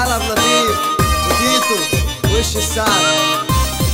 على ابو لطيف وتيتو وش السعد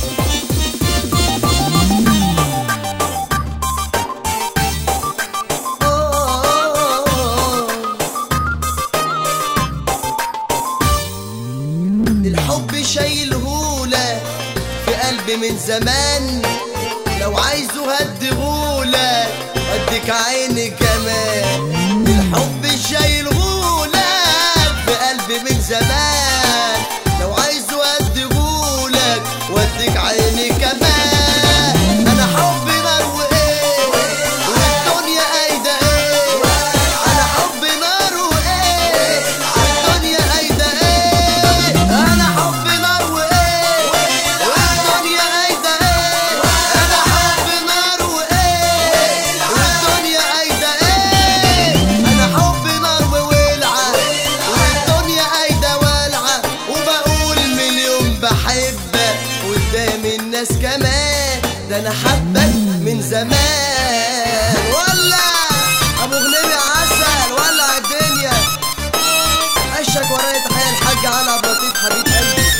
الحب شايلهولة في قلبي من زمان لو عايزه هديهولك اديك عيني كمان الحب شايلهولك في قلبي من زمان لو عايزه هديهولك واديك عيني كمان انا حبي نار وايه والدنيا قايده ايه انا حبي نار وايه والدنيا قايده ايه انا حبي نار وايه والدنيا قايده ايه انا حبي نار وايه والدنيا قايده ايه انا حبي نار وولعه والدنيا قايده والعه وبقول مليون بحبك قدام الناس كمان ده انا حبك من زمان ولا ابو غنيمي عسل ولا الدنيا عشك ورايا تحية الحاج علي عبد اللطيف حبيب قلبي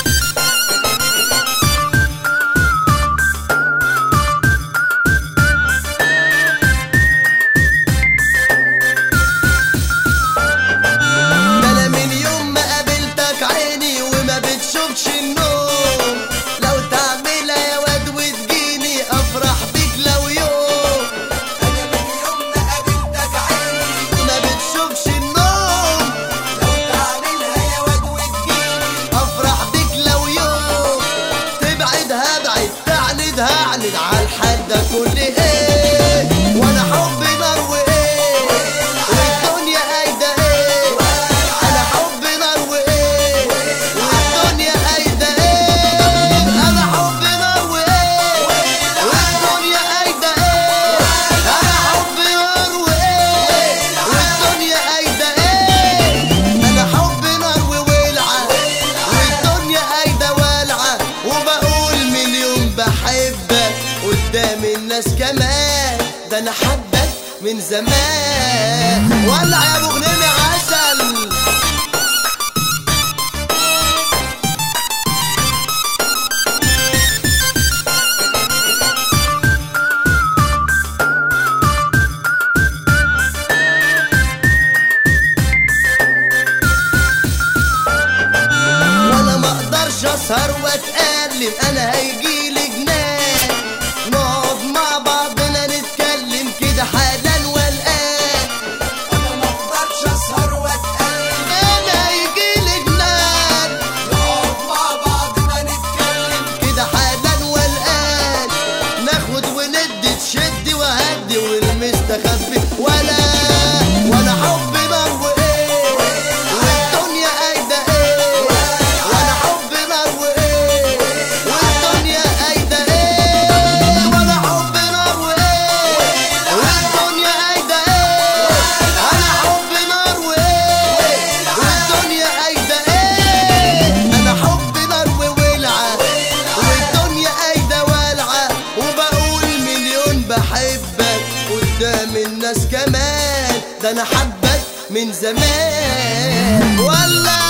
ده انا من يوم ما قابلتك عيني وما بتشوفش النوم لو تعملها يا واد وتجيني افرح بيك لو يوم انا من يوم ما قابلتك عيني وما بتشوفش النوم لو تعملها يا واد وتجيني افرح بيك لو يوم تبعد هبعد تعند هعند على الحال ده كل ايه وانا حبي نار وايه والدنيا قايده ايه انا حبي نار وايه والدنيا قايده ايه انا حبي نار وايه والدنيا قايده ايه انا حبي نار وايه والدنيا قايده ايه انا حبي نار وولعه والدنيا قايده والعه وبقول مليون بحبك قدام الناس كمان ده انا حبك من زمان ولع يا ابو غنيمي عسل وانا ما اقدرش اسهر واتألم انا هيجيلي جنان نقعد مع بعضنا نتكلم كده حالا والان انا ما اقدرش اسهر واتألم انا هيجيلي جنان نقعد مع بعضنا نتكلم كده حالا والان ناخد وندي تشد وهدي والمستخبي ولا وانا حبي نار وايه والدنيا قايده ايه وانا حبي نار وايه والدنيا قايده ايه وانا حبي نار وايه والدنيا قايده ايه انا حبي نار وايه والدنيا قايده ايه انا حبي نار وولعه والدنيا قايده والعه وبقول مليون بحبك قدام الناس كمان ده انا حبك من زمان ولا